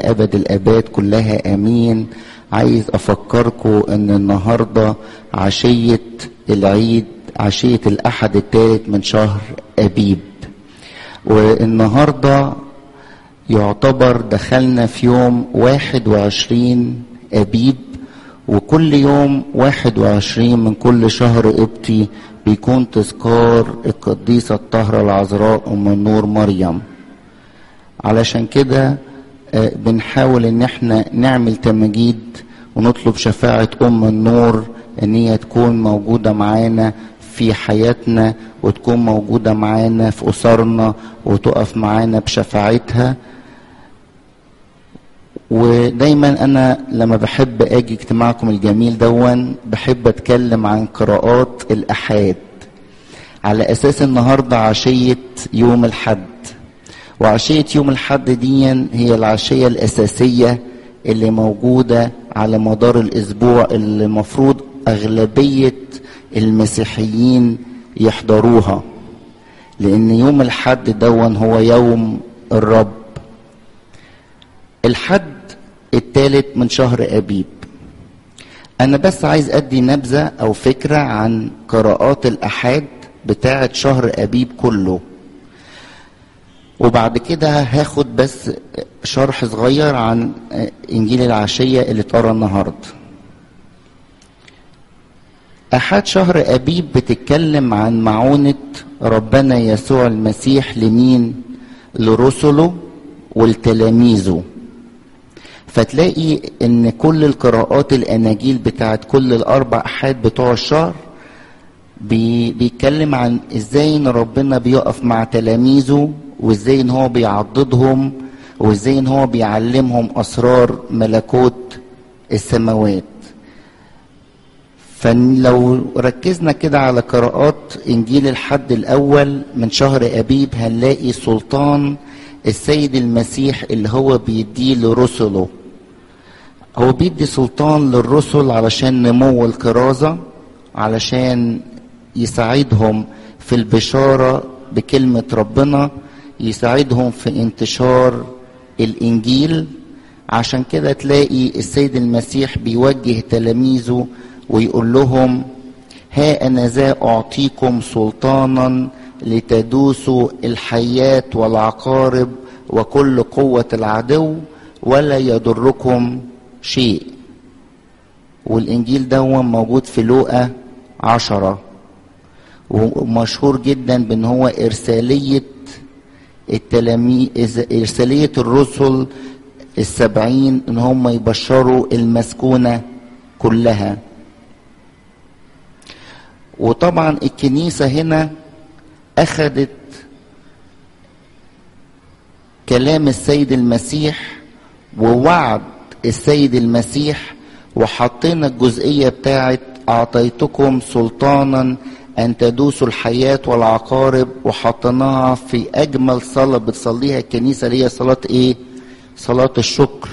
أبد الآباد كلها آمين عايز أفكركم أن النهاردة عشية العيد عشية الأحد الثالث من شهر أبيب والنهاردة يعتبر دخلنا في يوم واحد وعشرين أبيب وكل يوم واحد وعشرين من كل شهر قبطي بيكون تذكار القديسة الطاهرة العذراء أم النور مريم علشان كده بنحاول ان احنا نعمل تمجيد ونطلب شفاعة ام النور ان هي تكون موجودة معانا في حياتنا وتكون موجودة معانا في أسرنا وتقف معانا بشفاعتها ودايما انا لما بحب اجي اجتماعكم الجميل دون بحب اتكلم عن قراءات الاحاد على اساس النهارده عشيه يوم الحد وعشيه يوم الحد دي هي العشيه الاساسيه اللي موجوده على مدار الاسبوع اللي المفروض اغلبيه المسيحيين يحضروها لان يوم الحد دون هو يوم الرب الحد الثالث من شهر ابيب انا بس عايز ادي نبذه او فكره عن قراءات الاحاد بتاعه شهر ابيب كله وبعد كده هاخد بس شرح صغير عن انجيل العشيه اللي اتقرا النهارده احاد شهر ابيب بتتكلم عن معونه ربنا يسوع المسيح لمين لرسله ولتلاميذه فتلاقي ان كل القراءات الاناجيل بتاعت كل الاربع احاد بتوع الشهر بي بيتكلم عن ازاي ان ربنا بيقف مع تلاميذه وازاي ان هو بيعضدهم وازاي ان هو بيعلمهم اسرار ملكوت السماوات فلو ركزنا كده على قراءات انجيل الحد الاول من شهر ابيب هنلاقي سلطان السيد المسيح اللي هو بيديه لرسله هو بيدي سلطان للرسل علشان نمو الكرازة علشان يساعدهم في البشارة بكلمة ربنا يساعدهم في انتشار الإنجيل عشان كده تلاقي السيد المسيح بيوجه تلاميذه ويقول لهم ها أنا ذا أعطيكم سلطانا لتدوسوا الحيات والعقارب وكل قوة العدو ولا يضركم شيء والإنجيل ده موجود في لوقا عشرة ومشهور جدا بأن هو إرسالية التلاميذ إرسالية الرسل السبعين إن هم يبشروا المسكونة كلها وطبعا الكنيسة هنا أخذت كلام السيد المسيح ووعد السيد المسيح وحطينا الجزئية بتاعت أعطيتكم سلطانا أن تدوسوا الحياة والعقارب وحطيناها في أجمل صلاة بتصليها الكنيسة اللي هي صلاة إيه؟ صلاة الشكر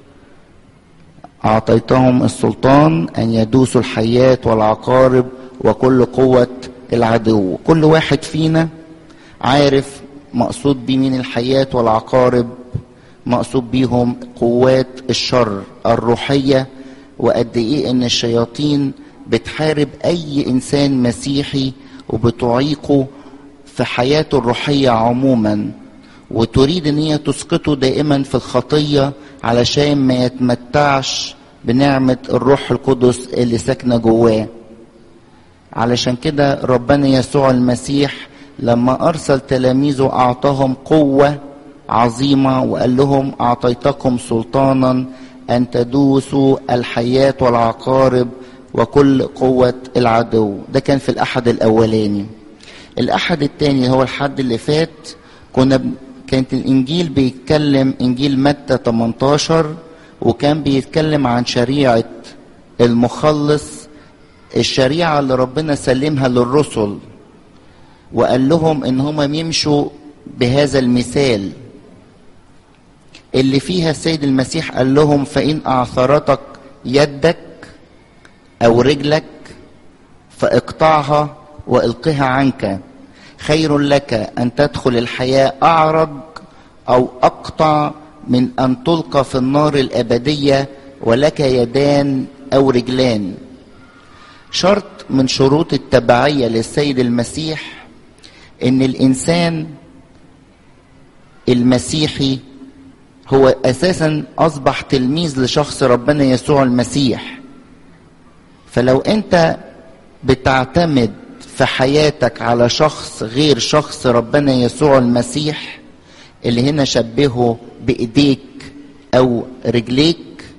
أعطيتهم السلطان أن يدوسوا الحياة والعقارب وكل قوة العدو كل واحد فينا عارف مقصود بيه من الحياة والعقارب مقصود بيهم قوات الشر الروحية وقد ايه ان الشياطين بتحارب اي انسان مسيحي وبتعيقه في حياته الروحية عموما وتريد ان هي تسقطه دائما في الخطية علشان ما يتمتعش بنعمة الروح القدس اللي ساكنة جواه علشان كده ربنا يسوع المسيح لما ارسل تلاميذه اعطاهم قوه عظيمه وقال لهم اعطيتكم سلطانا ان تدوسوا الحياه والعقارب وكل قوه العدو ده كان في الاحد الاولاني الاحد الثاني هو الحد اللي فات كنا ب... كانت الانجيل بيتكلم انجيل متى 18 وكان بيتكلم عن شريعه المخلص الشريعه اللي ربنا سلمها للرسل وقال لهم ان هم يمشوا بهذا المثال اللي فيها السيد المسيح قال لهم فان اعثرتك يدك او رجلك فاقطعها والقها عنك خير لك ان تدخل الحياه اعرج او اقطع من أن تلقى في النار الأبدية ولك يدان أو رجلان شرط من شروط التبعية للسيد المسيح إن الإنسان المسيحي هو أساسا أصبح تلميذ لشخص ربنا يسوع المسيح فلو أنت بتعتمد في حياتك على شخص غير شخص ربنا يسوع المسيح اللي هنا شبهه بايديك او رجليك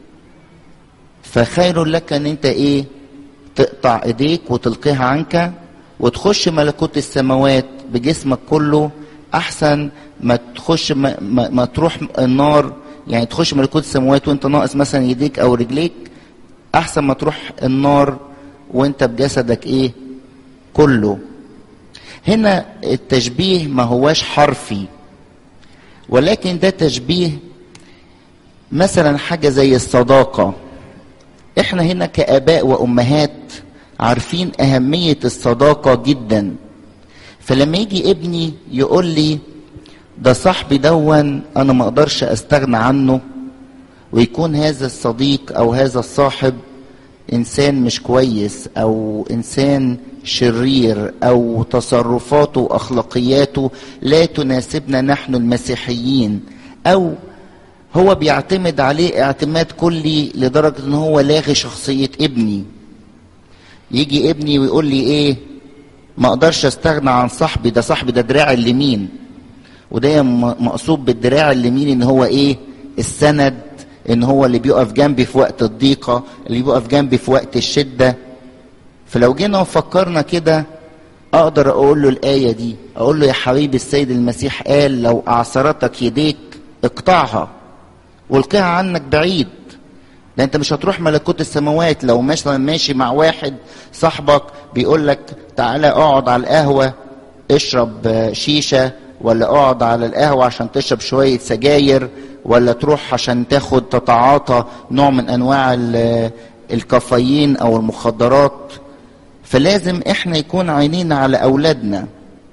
فخير لك ان انت ايه تقطع ايديك وتلقيها عنك وتخش ملكوت السماوات بجسمك كله احسن ما تخش ما, ما, ما تروح النار يعني تخش ملكوت السماوات وانت ناقص مثلا ايديك او رجليك احسن ما تروح النار وانت بجسدك ايه كله هنا التشبيه ما هواش حرفي ولكن ده تشبيه مثلا حاجة زي الصداقة احنا هنا كآباء وأمهات عارفين أهمية الصداقة جدا فلما يجي ابني يقول لي ده صاحبي دون أنا ما أقدرش أستغنى عنه ويكون هذا الصديق أو هذا الصاحب إنسان مش كويس أو إنسان شرير او تصرفاته واخلاقياته لا تناسبنا نحن المسيحيين او هو بيعتمد عليه اعتماد كلي لدرجه ان هو لاغي شخصيه ابني يجي ابني ويقول لي ايه ما اقدرش استغنى عن صاحبي ده صاحبي ده دراع اليمين وده مقصود بالدراع اليمين ان هو ايه السند ان هو اللي بيقف جنبي في وقت الضيقه اللي بيقف جنبي في وقت الشده فلو جينا وفكرنا كده اقدر اقول له الايه دي اقول له يا حبيبي السيد المسيح قال لو اعصرتك يديك اقطعها والقيها عنك بعيد ده انت مش هتروح ملكوت السماوات لو مثلا ماشي مع واحد صاحبك بيقول لك تعالى اقعد على القهوه اشرب شيشه ولا اقعد على القهوه عشان تشرب شويه سجاير ولا تروح عشان تاخد تتعاطى نوع من انواع الكافيين او المخدرات فلازم احنا يكون عينينا على اولادنا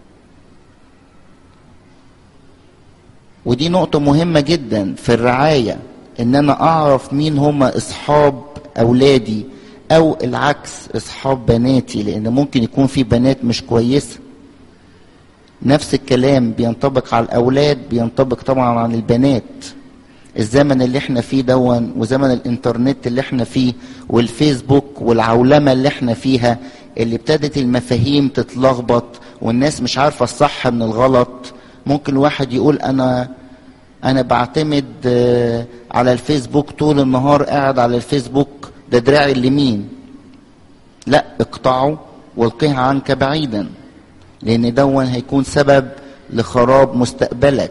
ودي نقطة مهمة جدا في الرعاية ان انا اعرف مين هم اصحاب اولادي او العكس اصحاب بناتي لان ممكن يكون في بنات مش كويسة نفس الكلام بينطبق على الاولاد بينطبق طبعا على البنات الزمن اللي احنا فيه دون وزمن الانترنت اللي احنا فيه والفيسبوك والعولمة اللي احنا فيها اللي ابتدت المفاهيم تتلخبط والناس مش عارفة الصح من الغلط ممكن واحد يقول انا انا بعتمد على الفيسبوك طول النهار قاعد على الفيسبوك ده دراعي اليمين لا اقطعه والقيه عنك بعيدا لان دون هيكون سبب لخراب مستقبلك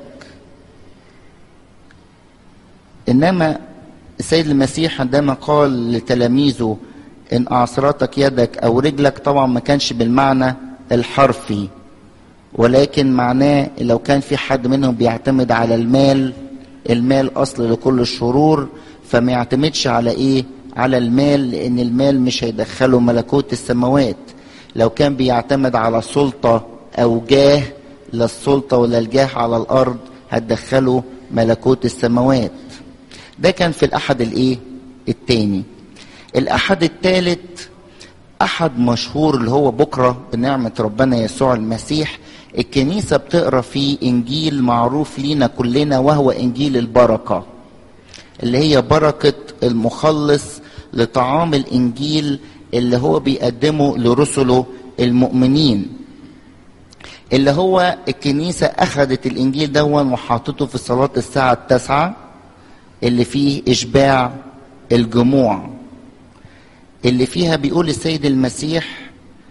انما السيد المسيح عندما قال لتلاميذه ان اعصرتك يدك او رجلك طبعا ما كانش بالمعنى الحرفي ولكن معناه لو كان في حد منهم بيعتمد على المال المال اصل لكل الشرور فما يعتمدش على ايه على المال لان المال مش هيدخله ملكوت السماوات لو كان بيعتمد على سلطة او جاه لا السلطة ولا الجاه على الارض هتدخله ملكوت السماوات ده كان في الاحد الايه التاني الاحد التالت احد مشهور اللي هو بكرة بنعمة ربنا يسوع المسيح الكنيسة بتقرا فيه انجيل معروف لينا كلنا وهو انجيل البركة اللي هي بركة المخلص لطعام الانجيل اللي هو بيقدمه لرسله المؤمنين اللي هو الكنيسة اخذت الانجيل دون وحطته في صلاة الساعة التاسعة اللي فيه اشباع الجموع اللي فيها بيقول السيد المسيح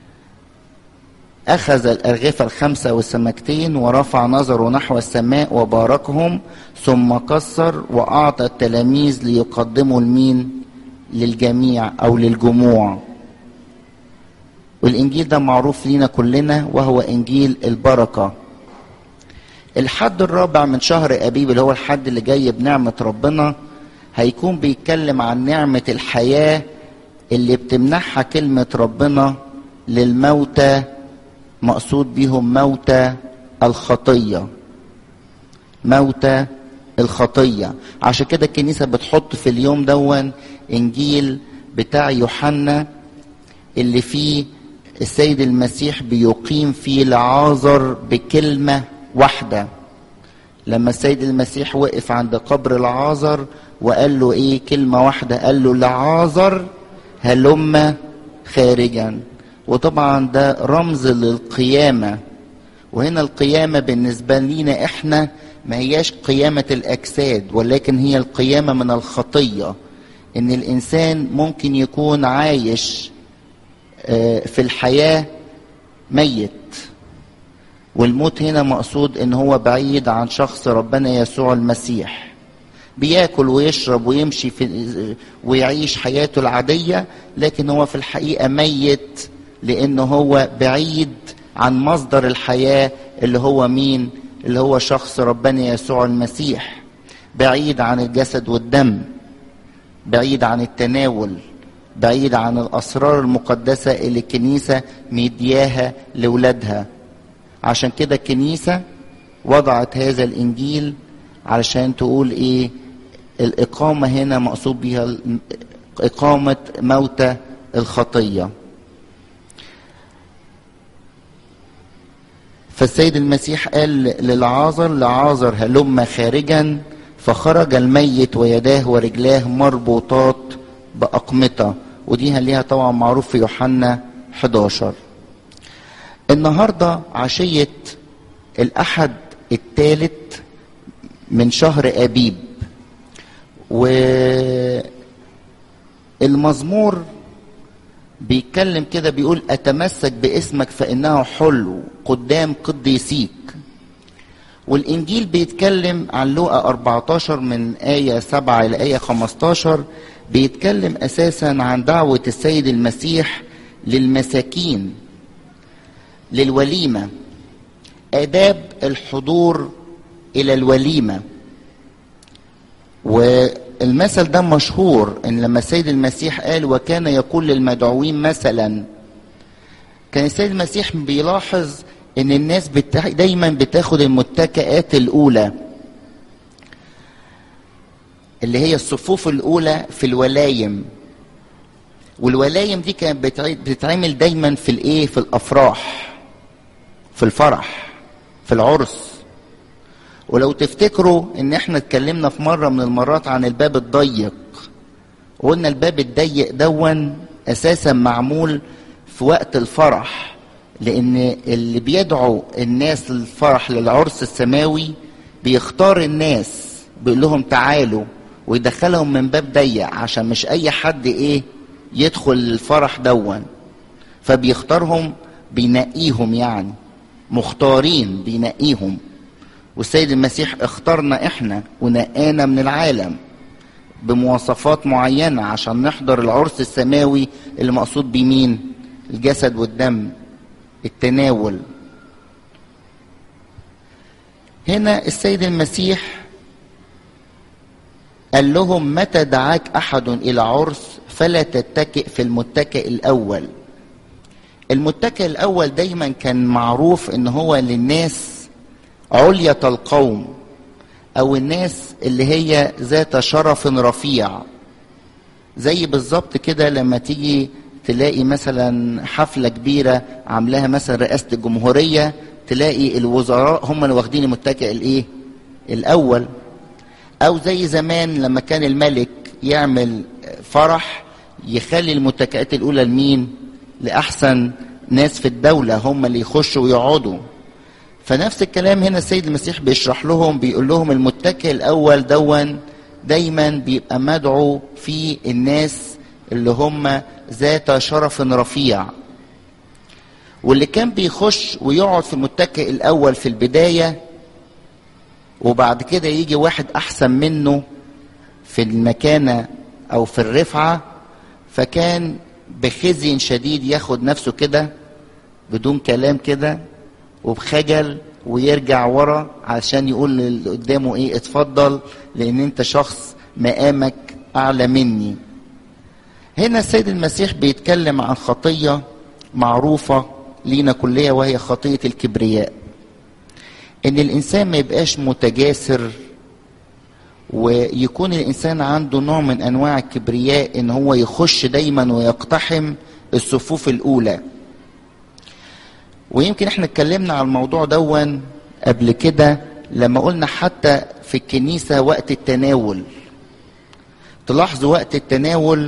أخذ الأرغفة الخمسة والسمكتين ورفع نظره نحو السماء وباركهم ثم كسر وأعطى التلاميذ ليقدموا المين للجميع أو للجموع والإنجيل ده معروف لينا كلنا وهو إنجيل البركة الحد الرابع من شهر أبيب اللي هو الحد اللي جاي بنعمة ربنا هيكون بيتكلم عن نعمة الحياة اللي بتمنحها كلمة ربنا للموتى مقصود بهم موتى الخطية موتى الخطية عشان كده الكنيسة بتحط في اليوم دون انجيل بتاع يوحنا اللي فيه السيد المسيح بيقيم فيه لعازر بكلمة واحدة لما السيد المسيح وقف عند قبر العازر وقال له ايه كلمة واحدة قال له لعازر هلم خارجا وطبعا ده رمز للقيامة وهنا القيامة بالنسبة لينا احنا ما هياش قيامة الأجساد ولكن هي القيامة من الخطية إن الإنسان ممكن يكون عايش في الحياة ميت والموت هنا مقصود إن هو بعيد عن شخص ربنا يسوع المسيح بياكل ويشرب ويمشي في ويعيش حياته العادية لكن هو في الحقيقة ميت لأنه هو بعيد عن مصدر الحياة اللي هو مين اللي هو شخص ربنا يسوع المسيح بعيد عن الجسد والدم بعيد عن التناول بعيد عن الأسرار المقدسة اللي الكنيسة مدياها لولادها عشان كده الكنيسة وضعت هذا الإنجيل علشان تقول إيه الإقامة هنا مقصود بها إقامة موتى الخطية فالسيد المسيح قال للعازر لعازر هلم خارجا فخرج الميت ويداه ورجلاه مربوطات بأقمطة ودي ليها طبعا معروف في يوحنا 11 النهاردة عشية الأحد الثالث من شهر أبيب والمزمور بيتكلم كده بيقول أتمسك باسمك فإنه حلو قدام قديسيك والإنجيل بيتكلم عن لوقا 14 من آية 7 إلى آية 15 بيتكلم أساسا عن دعوة السيد المسيح للمساكين للوليمة آداب الحضور إلى الوليمة والمثل ده مشهور ان لما السيد المسيح قال وكان يقول للمدعوين مثلا كان السيد المسيح بيلاحظ ان الناس بتا... دايما بتاخد المتكئات الاولى اللي هي الصفوف الاولى في الولايم والولايم دي كانت بتتعمل دايما في الايه في الافراح في الفرح في العرس ولو تفتكروا ان احنا اتكلمنا في مرة من المرات عن الباب الضيق وقلنا الباب الضيق دون اساسا معمول في وقت الفرح لان اللي بيدعو الناس للفرح للعرس السماوي بيختار الناس بيقول لهم تعالوا ويدخلهم من باب ضيق عشان مش اي حد ايه يدخل الفرح دون فبيختارهم بينقيهم يعني مختارين بينقيهم والسيد المسيح اختارنا احنا ونقانا من العالم بمواصفات معينة عشان نحضر العرس السماوي اللي مقصود بيه مين الجسد والدم التناول هنا السيد المسيح قال لهم متى دعاك احد الى عرس فلا تتكئ في المتكئ الاول المتكئ الاول دايما كان معروف ان هو للناس علية القوم او الناس اللي هي ذات شرف رفيع زي بالظبط كده لما تيجي تلاقي مثلا حفلة كبيرة عاملاها مثلا رئاسة الجمهورية تلاقي الوزراء هم اللي واخدين المتكئ الايه الاول او زي زمان لما كان الملك يعمل فرح يخلي المتكئات الاولى لمين لاحسن ناس في الدولة هم اللي يخشوا ويقعدوا فنفس الكلام هنا السيد المسيح بيشرح لهم بيقول لهم المتكئ الاول دون دايما بيبقى مدعو في الناس اللي هم ذات شرف رفيع واللي كان بيخش ويقعد في المتكئ الاول في البدايه وبعد كده يجي واحد احسن منه في المكانه او في الرفعه فكان بخزي شديد ياخد نفسه كده بدون كلام كده وبخجل ويرجع ورا عشان يقول اللي قدامه ايه اتفضل لان انت شخص مقامك اعلى مني هنا السيد المسيح بيتكلم عن خطيه معروفه لينا كلها وهي خطيه الكبرياء ان الانسان ما يبقاش متجاسر ويكون الانسان عنده نوع من انواع الكبرياء ان هو يخش دايما ويقتحم الصفوف الاولى ويمكن احنا اتكلمنا على الموضوع دون قبل كده لما قلنا حتى في الكنيسة وقت التناول تلاحظوا وقت التناول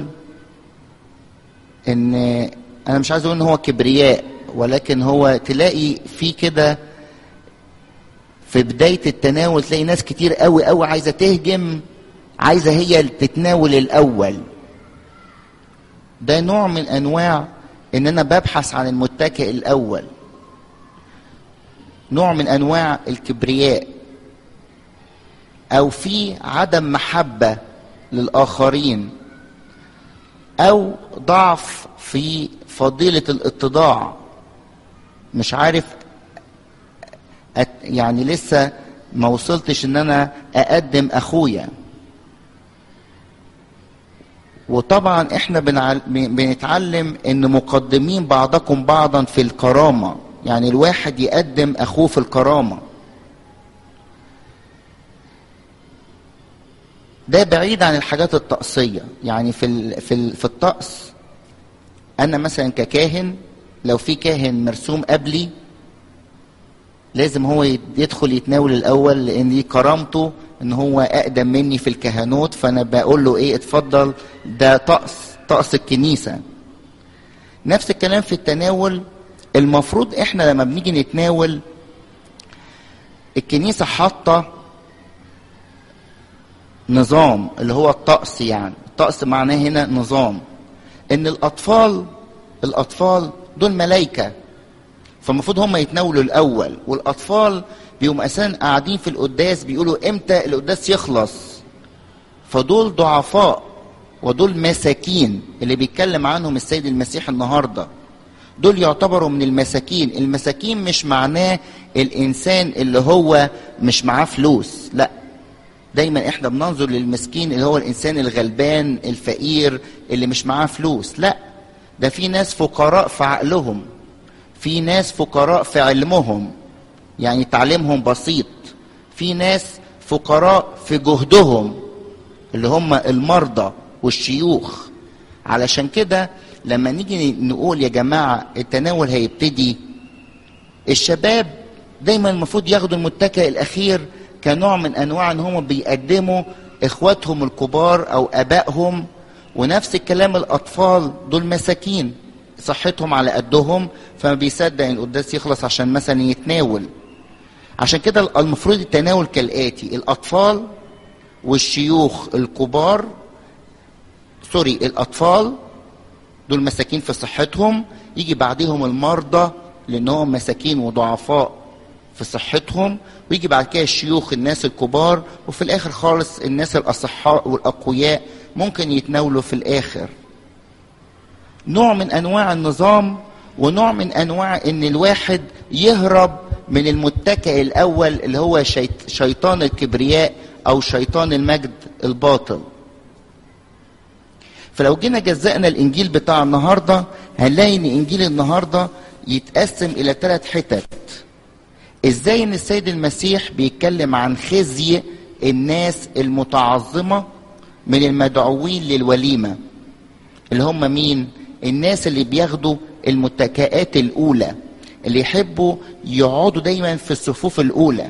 ان انا مش عايز اقول ان هو كبرياء ولكن هو تلاقي في كده في بداية التناول تلاقي ناس كتير قوي قوي عايزة تهجم عايزة هي تتناول الأول ده نوع من أنواع إن أنا ببحث عن المتكئ الأول نوع من أنواع الكبرياء أو في عدم محبة للآخرين أو ضعف في فضيلة الاتضاع مش عارف أت يعني لسه ما وصلتش ان انا اقدم اخويا وطبعا احنا بنعل... بنتعلم ان مقدمين بعضكم بعضا في الكرامة يعني الواحد يقدم اخوه في الكرامة ده بعيد عن الحاجات الطقسية يعني في ال... في ال... في الطقس انا مثلا ككاهن لو في كاهن مرسوم قبلي لازم هو يدخل يتناول الاول لان دي كرامته ان هو اقدم مني في الكهنوت فانا بقول له ايه اتفضل ده طقس طقس الكنيسه نفس الكلام في التناول المفروض احنا لما بنيجي نتناول الكنيسه حاطه نظام اللي هو الطقس يعني الطقس معناه هنا نظام ان الاطفال الاطفال دول ملائكه فالمفروض هم يتناولوا الاول والاطفال بيبقوا اساسا قاعدين في القداس بيقولوا امتى القداس يخلص فدول ضعفاء ودول مساكين اللي بيتكلم عنهم السيد المسيح النهارده دول يعتبروا من المساكين المساكين مش معناه الانسان اللي هو مش معاه فلوس لا دايما احنا بننظر للمسكين اللي هو الانسان الغلبان الفقير اللي مش معاه فلوس لا ده في ناس فقراء في عقلهم في ناس فقراء في علمهم يعني تعليمهم بسيط في ناس فقراء في جهدهم اللي هم المرضى والشيوخ علشان كده لما نيجي نقول يا جماعة التناول هيبتدي الشباب دايما المفروض ياخدوا المتكئ الأخير كنوع من أنواع أن هم بيقدموا إخواتهم الكبار أو أبائهم ونفس الكلام الأطفال دول مساكين صحتهم على قدهم فما بيصدق ان القداس يخلص عشان مثلا يتناول عشان كده المفروض التناول كالاتي الاطفال والشيوخ الكبار سوري الاطفال دول مساكين في صحتهم يجي بعدهم المرضى لانهم مساكين وضعفاء في صحتهم ويجي بعد كده الشيوخ الناس الكبار وفي الاخر خالص الناس الاصحاء والاقوياء ممكن يتناولوا في الاخر نوع من انواع النظام ونوع من انواع ان الواحد يهرب من المتكئ الاول اللي هو شيطان الكبرياء او شيطان المجد الباطل فلو جينا جزأنا الانجيل بتاع النهارده هنلاقي ان انجيل النهارده يتقسم الى ثلاث حتت ازاي ان السيد المسيح بيتكلم عن خزي الناس المتعظمه من المدعوين للوليمه اللي هم مين الناس اللي بياخدوا المتكئات الاولى اللي يحبوا يقعدوا دايما في الصفوف الاولى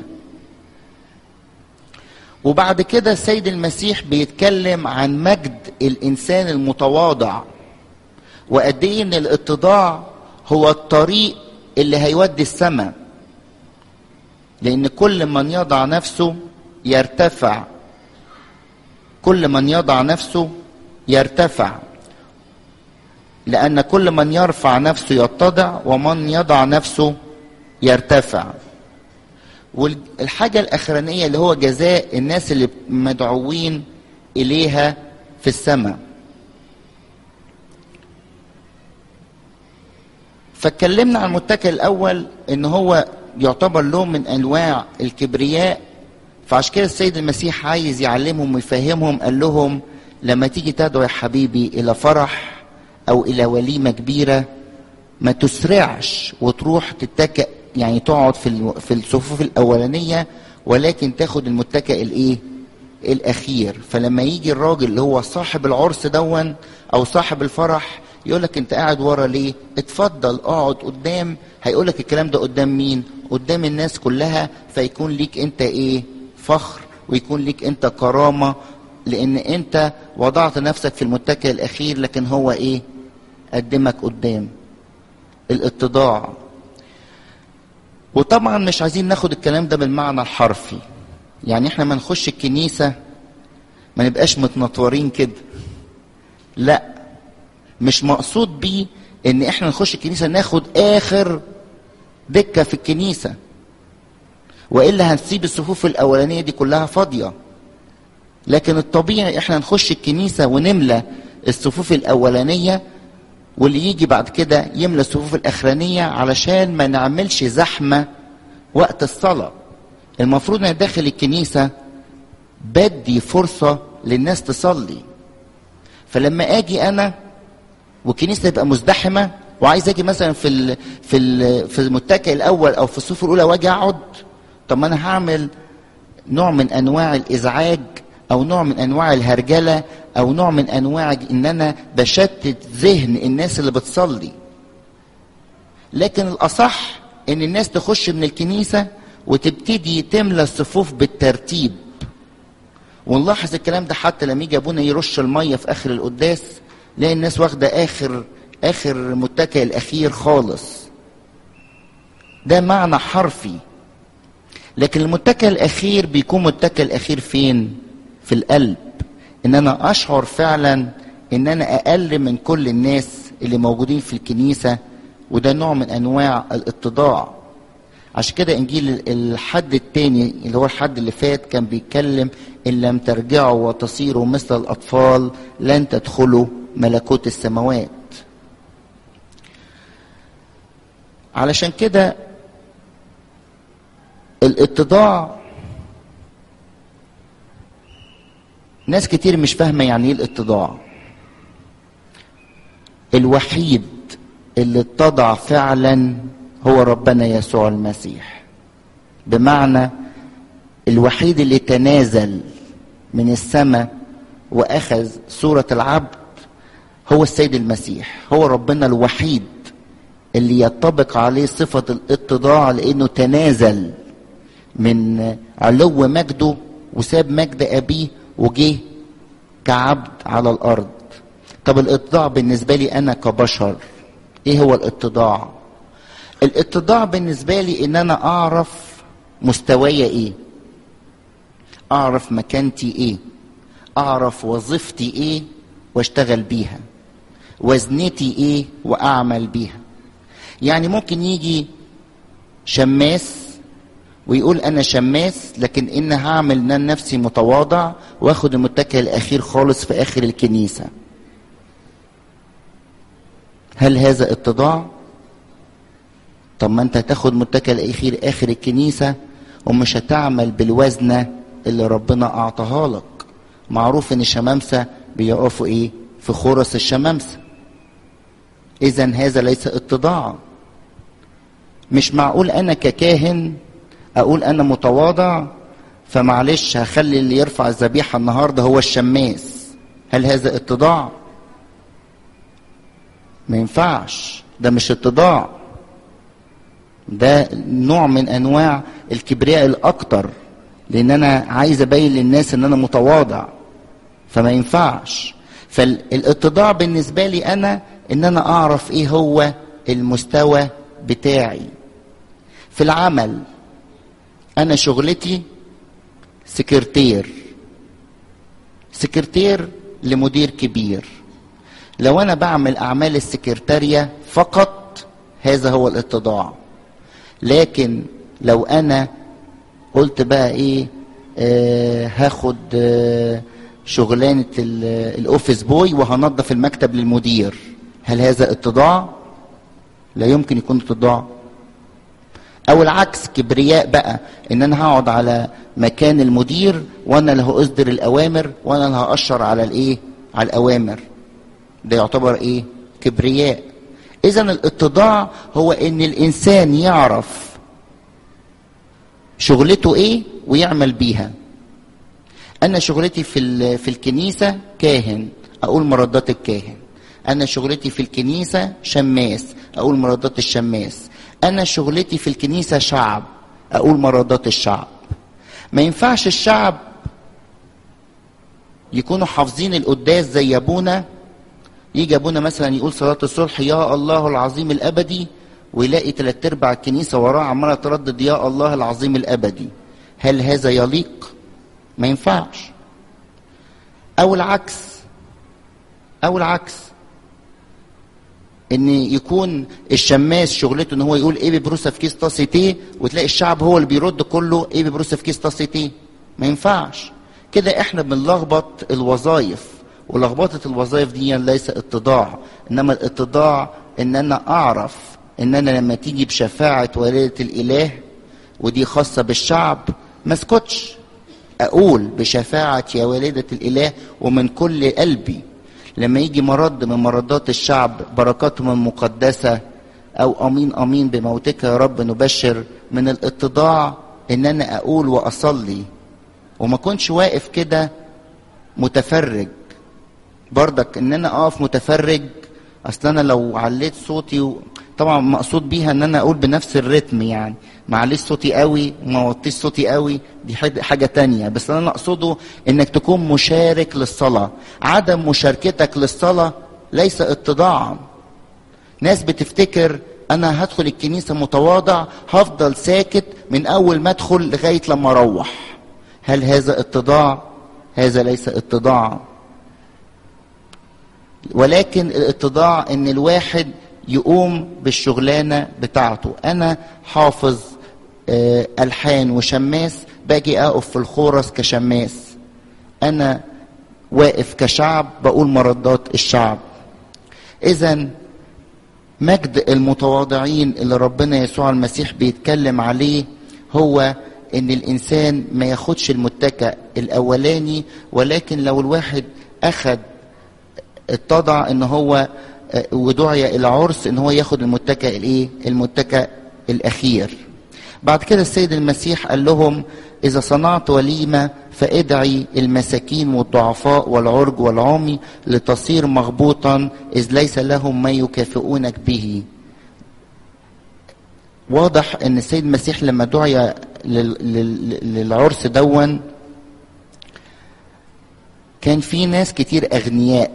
وبعد كده السيد المسيح بيتكلم عن مجد الانسان المتواضع وقد ايه ان الاتضاع هو الطريق اللي هيودي السماء لان كل من يضع نفسه يرتفع كل من يضع نفسه يرتفع لأن كل من يرفع نفسه يتضع ومن يضع نفسه يرتفع والحاجة الأخرانية اللي هو جزاء الناس اللي مدعوين إليها في السماء فاتكلمنا عن المتكئ الأول إن هو يعتبر له من أنواع الكبرياء فعشان كده السيد المسيح عايز يعلمهم ويفهمهم قال لهم لما تيجي تدعو يا حبيبي إلى فرح او الى وليمه كبيره ما تسرعش وتروح تتكئ يعني تقعد في في الصفوف الاولانيه ولكن تاخد المتكئ الايه الاخير فلما يجي الراجل اللي هو صاحب العرس دون او صاحب الفرح يقول لك انت قاعد ورا ليه اتفضل اقعد قدام هيقول لك الكلام ده قدام مين قدام الناس كلها فيكون ليك انت ايه فخر ويكون ليك انت كرامه لان انت وضعت نفسك في المتكئ الاخير لكن هو ايه قدمك قدام الاتضاع وطبعا مش عايزين ناخد الكلام ده بالمعنى الحرفي يعني احنا ما نخش الكنيسه ما نبقاش متنطورين كده لا مش مقصود بيه ان احنا نخش الكنيسه ناخد اخر دكه في الكنيسه والا هنسيب الصفوف الاولانيه دي كلها فاضيه لكن الطبيعي احنا نخش الكنيسه ونملى الصفوف الاولانيه واللي يجي بعد كده يملى الصفوف الاخرانيه علشان ما نعملش زحمه وقت الصلاه المفروض ان داخل الكنيسه بدي فرصه للناس تصلي فلما اجي انا والكنيسه تبقى مزدحمه وعايز اجي مثلا في ال في ال في المتكئ الاول او في الصف الاولى واجي اقعد طب ما انا هعمل نوع من انواع الازعاج او نوع من انواع الهرجله او نوع من انواع ان انا بشتت ذهن الناس اللي بتصلي لكن الاصح ان الناس تخش من الكنيسه وتبتدي تملى الصفوف بالترتيب ونلاحظ الكلام ده حتى لما يجي ابونا يرش الميه في اخر القداس لاقي الناس واخده اخر اخر متكئ الاخير خالص ده معنى حرفي لكن المتكئ الاخير بيكون متكئ الاخير فين في القلب ان انا اشعر فعلا ان انا اقل من كل الناس اللي موجودين في الكنيسه وده نوع من انواع الاتضاع عشان كده انجيل الحد التاني اللي هو الحد اللي فات كان بيتكلم ان لم ترجعوا وتصيروا مثل الاطفال لن تدخلوا ملكوت السماوات علشان كده الاتضاع ناس كتير مش فاهمه يعني ايه الاتضاع الوحيد اللي اتضع فعلا هو ربنا يسوع المسيح بمعنى الوحيد اللي تنازل من السماء واخذ صوره العبد هو السيد المسيح هو ربنا الوحيد اللي ينطبق عليه صفه الاتضاع لانه تنازل من علو مجده وساب مجد ابيه وجه كعبد على الارض طب الاتضاع بالنسبه لي انا كبشر ايه هو الاتضاع الاتضاع بالنسبه لي ان انا اعرف مستوايا ايه اعرف مكانتي ايه اعرف وظيفتي ايه واشتغل بيها وزنتي ايه واعمل بيها يعني ممكن يجي شماس ويقول انا شماس لكن ان هعمل ان نفسي متواضع واخد المتكئ الاخير خالص في اخر الكنيسه هل هذا اتضاع طب ما انت هتاخد متكئ الاخير اخر الكنيسه ومش هتعمل بالوزنه اللي ربنا اعطاها لك معروف ان الشمامسه بيقفوا ايه في خرس الشمامسه اذا هذا ليس اتضاع مش معقول انا ككاهن اقول انا متواضع فمعلش هخلي اللي يرفع الذبيحه النهارده هو الشماس هل هذا اتضاع ما ينفعش ده مش اتضاع ده نوع من انواع الكبرياء الاكتر لان انا عايز ابين للناس ان انا متواضع فما ينفعش فالاتضاع بالنسبه لي انا ان انا اعرف ايه هو المستوى بتاعي في العمل انا شغلتي سكرتير سكرتير لمدير كبير لو انا بعمل اعمال السكرتارية فقط هذا هو الاتضاع لكن لو انا قلت بقى ايه آه هاخد آه شغلانة الاوفيس بوي وهنظف المكتب للمدير هل هذا اتضاع لا يمكن يكون اتضاع او العكس كبرياء بقى ان انا هقعد على مكان المدير وانا اللي هاصدر الاوامر وانا اللي هاشر على الايه على الاوامر ده يعتبر ايه كبرياء اذا الاتضاع هو ان الانسان يعرف شغلته ايه ويعمل بيها انا شغلتي في في الكنيسه كاهن اقول مردات الكاهن انا شغلتي في الكنيسه شماس اقول مردات الشماس انا شغلتي في الكنيسه شعب اقول مردات الشعب ما ينفعش الشعب يكونوا حافظين القداس زي ابونا يجي ابونا مثلا يقول صلاه الصلح يا الله العظيم الابدي ويلاقي ثلاث ارباع الكنيسه وراه عماله تردد يا الله العظيم الابدي هل هذا يليق ما ينفعش او العكس او العكس ان يكون الشماس شغلته ان هو يقول ايه ببروسه في كيس طاسه وتلاقي الشعب هو اللي بيرد كله ايه ببروسه في كيس طاسه ما ينفعش كده احنا بنلخبط الوظائف ولخبطه الوظائف دي ليس اتضاع انما الاتضاع ان انا اعرف ان انا لما تيجي بشفاعه والده الاله ودي خاصه بالشعب ما اسكتش اقول بشفاعه يا والده الاله ومن كل قلبي لما يجي مرض من مرضات الشعب بركاتهم المقدسه او امين امين بموتك يا رب نبشر من الاتضاع ان انا اقول واصلي وما كنش واقف كده متفرج برضك ان انا اقف متفرج اصل انا لو عليت صوتي و... طبعا مقصود بيها ان انا اقول بنفس الريتم يعني ما عليش صوتي قوي وما وطيش صوتي قوي دي حاجه تانية بس انا اقصده انك تكون مشارك للصلاه عدم مشاركتك للصلاه ليس اتضاعا ناس بتفتكر انا هدخل الكنيسه متواضع هفضل ساكت من اول ما ادخل لغايه لما اروح هل هذا اتضاع هذا ليس اتضاعا ولكن الاتضاع ان الواحد يقوم بالشغلانه بتاعته انا حافظ آه الحان وشماس باجي اقف في الخورس كشماس انا واقف كشعب بقول مردات الشعب اذا مجد المتواضعين اللي ربنا يسوع المسيح بيتكلم عليه هو ان الانسان ما ياخدش المتكأ الاولاني ولكن لو الواحد اخد اتضع ان هو ودعي الى عرس ان هو ياخد المتكأ الايه المتكأ الاخير بعد كده السيد المسيح قال لهم اذا صنعت وليمه فادعي المساكين والضعفاء والعرج والعمي لتصير مغبوطا اذ ليس لهم ما يكافئونك به واضح ان السيد المسيح لما دعي للعرس دون كان في ناس كتير اغنياء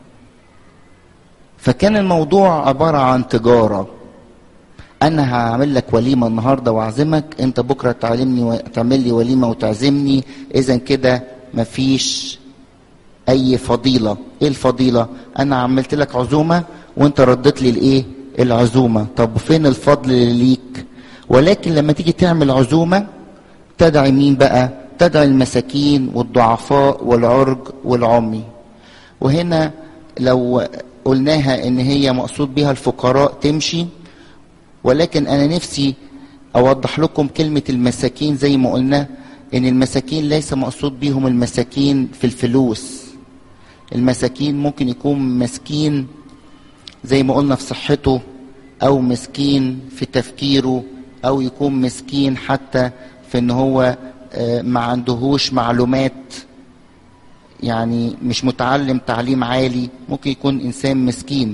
فكان الموضوع عبارة عن تجارة أنا هعمل لك وليمة النهاردة وأعزمك أنت بكرة تعلمني و... تعمل لي وليمة وتعزمني إذا كده مفيش أي فضيلة إيه الفضيلة؟ أنا عملت لك عزومة وأنت رديت لي الإيه؟ العزومة طب فين الفضل اللي ليك؟ ولكن لما تيجي تعمل عزومة تدعي مين بقى؟ تدعي المساكين والضعفاء والعرج والعمي وهنا لو قلناها ان هي مقصود بها الفقراء تمشي ولكن انا نفسي اوضح لكم كلمة المساكين زي ما قلنا ان المساكين ليس مقصود بيهم المساكين في الفلوس المساكين ممكن يكون مسكين زي ما قلنا في صحته او مسكين في تفكيره او يكون مسكين حتى في ان هو ما عندهوش معلومات يعني مش متعلم تعليم عالي ممكن يكون انسان مسكين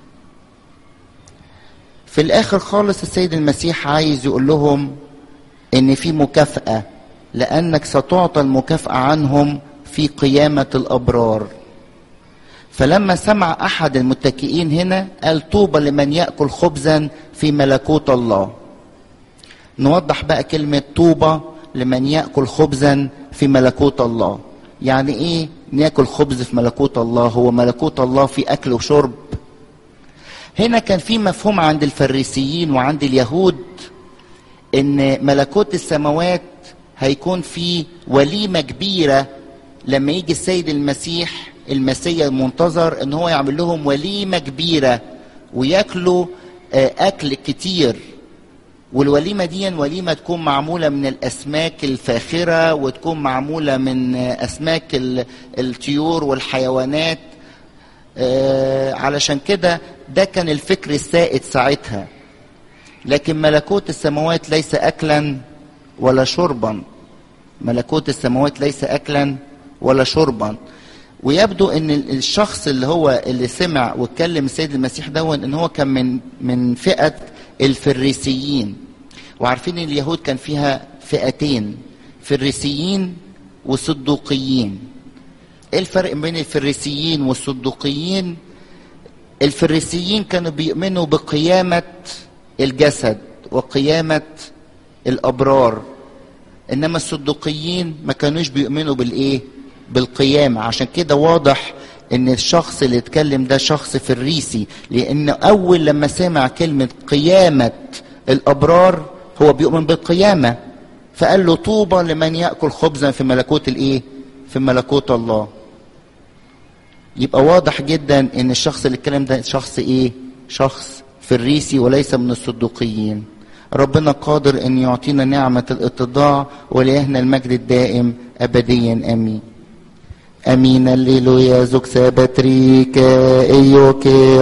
في الاخر خالص السيد المسيح عايز يقول لهم ان في مكافاه لانك ستعطى المكافاه عنهم في قيامه الابرار فلما سمع احد المتكئين هنا قال طوبى لمن ياكل خبزا في ملكوت الله نوضح بقى كلمه طوبى لمن ياكل خبزا في ملكوت الله يعني ايه ناكل خبز في ملكوت الله هو ملكوت الله في اكل وشرب هنا كان في مفهوم عند الفريسيين وعند اليهود ان ملكوت السماوات هيكون في وليمة كبيرة لما يجي السيد المسيح المسيا المنتظر ان هو يعمل لهم وليمة كبيرة وياكلوا اكل كتير والوليمه دي وليمه تكون معموله من الاسماك الفاخره وتكون معموله من اسماك الطيور والحيوانات آه علشان كده ده كان الفكر السائد ساعتها لكن ملكوت السماوات ليس اكلا ولا شربا ملكوت السماوات ليس اكلا ولا شربا ويبدو ان الشخص اللي هو اللي سمع واتكلم السيد المسيح دون ان هو كان من من فئه الفريسيين وعارفين ان اليهود كان فيها فئتين فريسيين وصدوقيين ايه الفرق بين الفريسيين والصدوقيين الفريسيين كانوا بيؤمنوا بقيامه الجسد وقيامه الابرار انما الصدوقيين ما كانوش بيؤمنوا بالايه بالقيامه عشان كده واضح ان الشخص اللي اتكلم ده شخص فريسي لان اول لما سمع كلمه قيامه الابرار هو بيؤمن بالقيامه فقال له طوبى لمن ياكل خبزا في ملكوت الايه في ملكوت الله يبقى واضح جدا ان الشخص اللي اتكلم ده شخص ايه شخص فريسي وليس من الصدوقيين ربنا قادر ان يعطينا نعمه الاتضاع وليهنا المجد الدائم ابديا امين امين الليلويا زوك سابتريك ايوكي